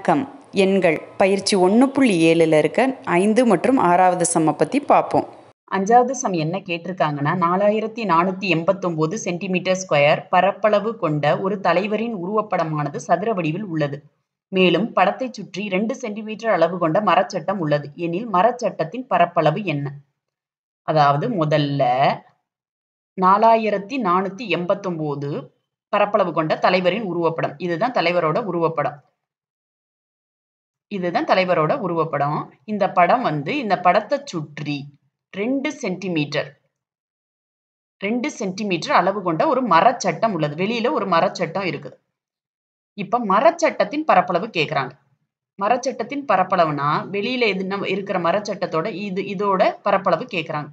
வணக்கம் எண்கள் பயிற்சி ஒன்று புள்ளி ஏழில் இருக்க ஐந்து மற்றும் ஆறாவது சம்மை பற்றி பார்ப்போம் அஞ்சாவது சம் என்ன கேட்டிருக்காங்கன்னா நாலாயிரத்தி நானூற்றி எண்பத்தொம்போது சென்டிமீட்டர் ஸ்கொயர் பரப்பளவு கொண்ட ஒரு தலைவரின் உருவப்படமானது சதுர வடிவில் உள்ளது மேலும் படத்தை சுற்றி ரெண்டு சென்டிமீட்டர் அளவு கொண்ட மரச்சட்டம் உள்ளது எனில் மரச்சட்டத்தின் பரப்பளவு என்ன அதாவது முதல்ல நாலாயிரத்தி நானூற்றி எண்பத்தொம்போது பரப்பளவு கொண்ட தலைவரின் உருவப்படம் இதுதான் தலைவரோட உருவப்படம் இதுதான் தலைவரோட உருவப்படம் இந்த படம் வந்து இந்த படத்தை சுற்றி ரெண்டு சென்டிமீட்டர் ரெண்டு சென்டிமீட்டர் அளவு கொண்ட ஒரு மரச்சட்டம் உள்ளது வெளியில ஒரு மரச்சட்டம் இருக்குது இப்ப மரச்சட்டத்தின் பரப்பளவு கேக்குறாங்க மரச்சட்டத்தின் பரப்பளவுனா வெளியில எது நம்ம இருக்கிற மரச்சட்டத்தோட இது இதோட பரப்பளவு கேக்குறாங்க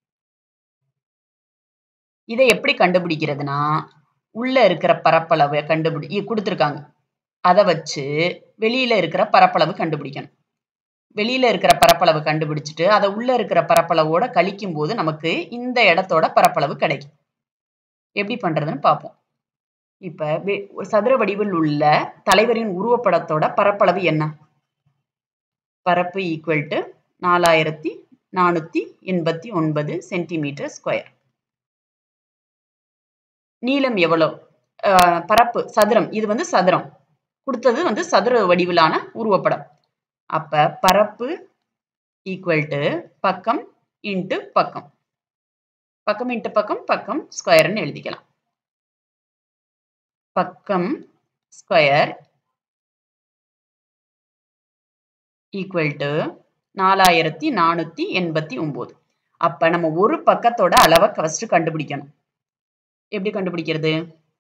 இதை எப்படி கண்டுபிடிக்கிறதுனா உள்ள இருக்கிற பரப்பளவை கண்டுபிடி கொடுத்துருக்காங்க அதை வச்சு வெளியில இருக்கிற பரப்பளவு கண்டுபிடிக்கணும் வெளியில இருக்கிற பரப்பளவு கண்டுபிடிச்சிட்டு அதை உள்ள இருக்கிற பரப்பளவோட கழிக்கும் போது நமக்கு இந்த இடத்தோட பரப்பளவு கிடைக்கும் எப்படி பண்றதுன்னு பார்ப்போம் இப்ப ஒரு சதுர வடிவில் உள்ள தலைவரின் உருவப்படத்தோட பரப்பளவு என்ன பரப்பு ஈக்குவல் டு நாலாயிரத்தி நானூத்தி எண்பத்தி ஒன்பது சென்டிமீட்டர் ஸ்கொயர் நீளம் எவ்வளவு பரப்பு சதுரம் இது வந்து சதுரம் கொடுத்தது வந்து சதுர வடிவிலான உருவப்படம் அப்ப பரப்பு ஈக்குவல் டு பக்கம் இன்ட்டு பக்கம் பக்கம் இன்ட்டு பக்கம் பக்கம் ஸ்கொயர்னு எழுதிக்கலாம் பக்கம் ஸ்கொயர் ஈக்குவல் டு நாலாயிரத்தி நானூத்தி எண்பத்தி ஒன்பது அப்ப நம்ம ஒரு பக்கத்தோட அளவை ஃபர்ஸ்ட் கண்டுபிடிக்கணும் எப்படி கண்டுபிடிக்கிறது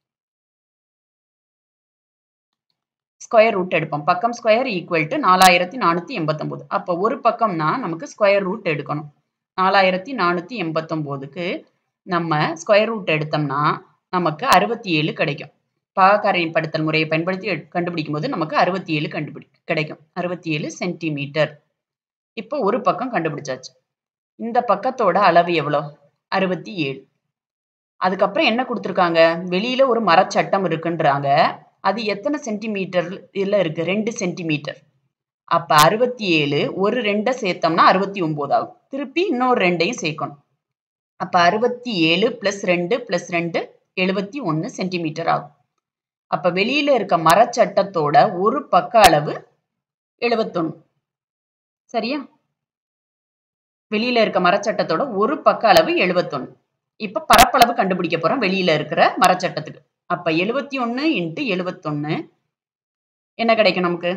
ஸ்கொயர் ரூட் எடுப்போம் பக்கம் ஸ்கொயர் ஈக்குவல் டு நாலாயிரத்தி நானூற்றி எண்பத்தொம்போது அப்போ ஒரு பக்கம்னா நமக்கு ஸ்கொயர் ரூட் எடுக்கணும் நாலாயிரத்தி நானூற்றி எண்பத்தொம்போதுக்கு நம்ம ஸ்கொயர் ரூட் எடுத்தோம்னா நமக்கு அறுபத்தி ஏழு கிடைக்கும் பாகாரின் படுத்தல் முறையை பயன்படுத்தி கண்டுபிடிக்கும் போது நமக்கு அறுபத்தி ஏழு கண்டுபிடி கிடைக்கும் அறுபத்தி ஏழு சென்டிமீட்டர் இப்போ ஒரு பக்கம் கண்டுபிடிச்சாச்சு இந்த பக்கத்தோட அளவு எவ்வளோ அறுபத்தி ஏழு அதுக்கப்புறம் என்ன கொடுத்துருக்காங்க வெளியில ஒரு மரச்சட்டம் இருக்குன்றாங்க அது எத்தனை சென்டிமீட்டர் இதுல இருக்கு ரெண்டு சென்டிமீட்டர் அப்ப அறுபத்தி ஏழு ஒரு ரெண்டை சேர்த்தோம்னா அறுபத்தி ஒன்பது ஆகும் திருப்பி இன்னொரு ரெண்டையும் சேர்க்கணும் அப்ப அறுபத்தி ஏழு பிளஸ் ரெண்டு பிளஸ் ரெண்டு எழுபத்தி ஒன்னு சென்டிமீட்டர் ஆகும் அப்ப வெளியில இருக்க மரச்சட்டத்தோட ஒரு பக்க அளவு எழுபத்தொன்னு சரியா வெளியில இருக்க மரச்சட்டத்தோட ஒரு பக்க அளவு எழுபத்தொன்னு இப்ப பரப்பளவு கண்டுபிடிக்க போறோம் வெளியில இருக்கிற மரச்சட்டத்துக்கு அப்ப எழுபத்தி ஒன்னு இன்ட்டு எழுபத்தொன்னு என்ன கிடைக்கும் நமக்கு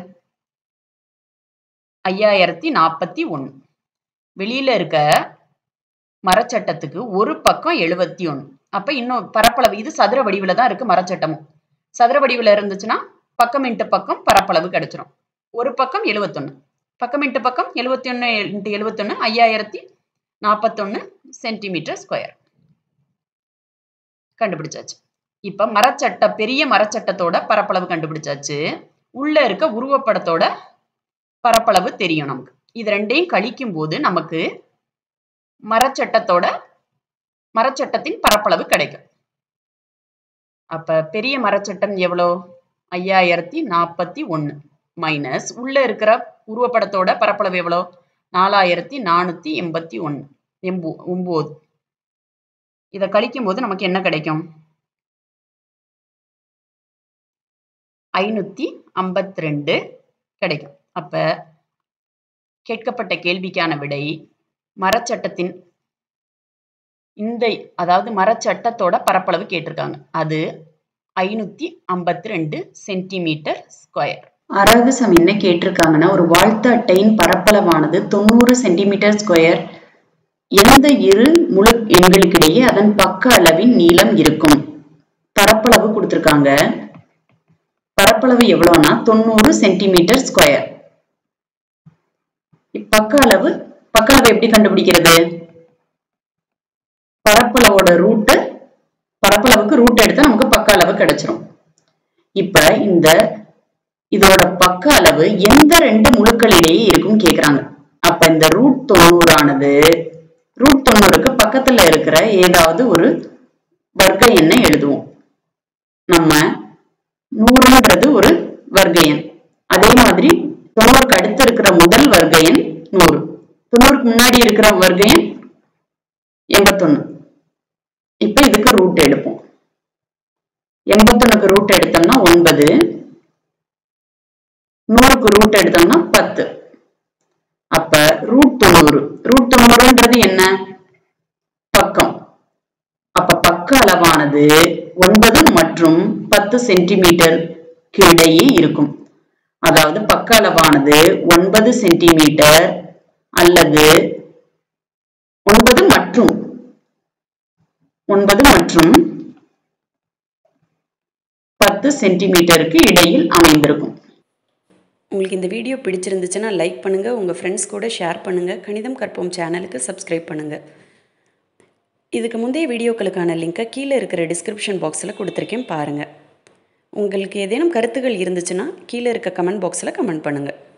ஐயாயிரத்தி நாற்பத்தி ஒன்னு வெளியில இருக்க மரச்சட்டத்துக்கு ஒரு பக்கம் எழுபத்தி ஒன்னு அப்ப இன்னும் பரப்பளவு இது சதுர வடிவுல தான் இருக்கு மரச்சட்டமும் சதுர வடிவுல இருந்துச்சுன்னா பக்கம் இன்ட்டு பக்கம் பரப்பளவு கிடைச்சிரும் ஒரு பக்கம் எழுபத்தொன்னு பக்கம் இன்ட்டு பக்கம் எழுபத்தி ஒன்னு இன்ட்டு எழுபத்தொன்னு ஐயாயிரத்தி நாற்பத்தொன்னு சென்டிமீட்டர் ஸ்கொயர் கண்டுபிடிச்சாச்சு இப்ப மரச்சட்ட பெரிய மரச்சட்டத்தோட பரப்பளவு கண்டுபிடிச்சாச்சு உள்ள இருக்க உருவப்படத்தோட பரப்பளவு தெரியும் நமக்கு இது ரெண்டையும் கழிக்கும் போது நமக்கு மரச்சட்டத்தோட மரச்சட்டத்தின் பரப்பளவு கிடைக்கும் அப்ப பெரிய மரச்சட்டம் எவ்வளோ ஐயாயிரத்தி நாற்பத்தி ஒன்னு மைனஸ் உள்ள இருக்கிற உருவப்படத்தோட பரப்பளவு எவ்வளோ நாலாயிரத்தி நானூத்தி எண்பத்தி ஒன்னு எம்போ ஒன்பது இதை கழிக்கும் போது நமக்கு என்ன கிடைக்கும் ஐநூத்தி ஐம்பத்தி ரெண்டு கிடைக்கும் அப்ப கேட்கப்பட்ட கேள்விக்கான விடை மரச்சட்டத்தின் இந்த அதாவது மரச்சட்டத்தோட பரப்பளவு கேட்டிருக்காங்க அது ஐநூத்தி ஐம்பத்தி ரெண்டு சென்டிமீட்டர் ஸ்கொயர் ஆறாவது சம் என்ன கேட்டிருக்காங்கன்னா ஒரு வாழ்த்து அட்டையின் பரப்பளவானது தொண்ணூறு சென்டிமீட்டர் ஸ்கொயர் எந்த இரு முழு எண்களுக்கிடையே அதன் பக்க அளவின் நீளம் இருக்கும் பரப்பளவு கொடுத்திருக்காங்க பரப்பளவு எவ்வளவுனா தொண்ணூறு சென்டிமீட்டர் ஸ்கொயர் பக்க அளவு பக்க அளவு எப்படி கண்டுபிடிக்கிறது பரப்பளவோட ரூட்டு பரப்பளவுக்கு ரூட் எடுத்தா நமக்கு பக்க அளவு கிடைச்சிரும் இப்ப இந்த இதோட பக்க அளவு எந்த ரெண்டு முழுக்களிடையே இருக்கும் கேக்குறாங்க அப்ப இந்த ரூட் தொண்ணூறானது ரூட் தொண்ணூறுக்கு பக்கத்துல இருக்கிற ஏதாவது ஒரு வர்க்க எண்ணை எழுதுவோம் நம்ம நூறுன்றது ஒரு வர்க்க எண் அதே மாதிரி மாதிரி தொண்ணூறுக்கு அடுத்து இருக்கிற முதல் வர்க்க எண் நூறு தொண்ணூறுக்கு முன்னாடி இருக்கிற வர்க்க எண் எண்பத்தொன்னு இப்ப இதுக்கு ரூட் எடுப்போம் எண்பத்தொன்னுக்கு ரூட் எடுத்தோம்னா ஒன்பது நூறுக்கு ரூட் எடுத்தோம்னா பத்து அப்ப ரூட் தொண்ணூறு ரூட் தொண்ணூறுன்றது என்ன பக்கம் அப்ப பக்க அளவானது ஒன்பது மற்றும் பத்து சென்டிமீட்டருக்கு இடையே இருக்கும் அதாவது பக்க அளவானது ஒன்பது சென்டிமீட்டர் அல்லது ஒன்பது மற்றும் ஒன்பது மற்றும் பத்து சென்டிமீட்டருக்கு இடையில் அமைந்திருக்கும் உங்களுக்கு இந்த வீடியோ பிடிச்சிருந்துச்சுன்னா லைக் பண்ணுங்கள் உங்கள் ஃப்ரெண்ட்ஸ் கூட ஷேர் பண்ணுங்கள் கணிதம் கற்போம் சேனலுக்கு சப்ஸ்கிரைப் பண்ணுங்கள் இதுக்கு முந்தைய வீடியோக்களுக்கான லிங்க்கை கீழே இருக்கிற டிஸ்கிரிப்ஷன் பாக்ஸில் கொடுத்துருக்கேன் பாருங்கள் உங்களுக்கு ஏதேனும் கருத்துகள் இருந்துச்சுன்னா கீழே இருக்க கமெண்ட் பாக்ஸில் கமெண்ட் பண்ணுங்கள்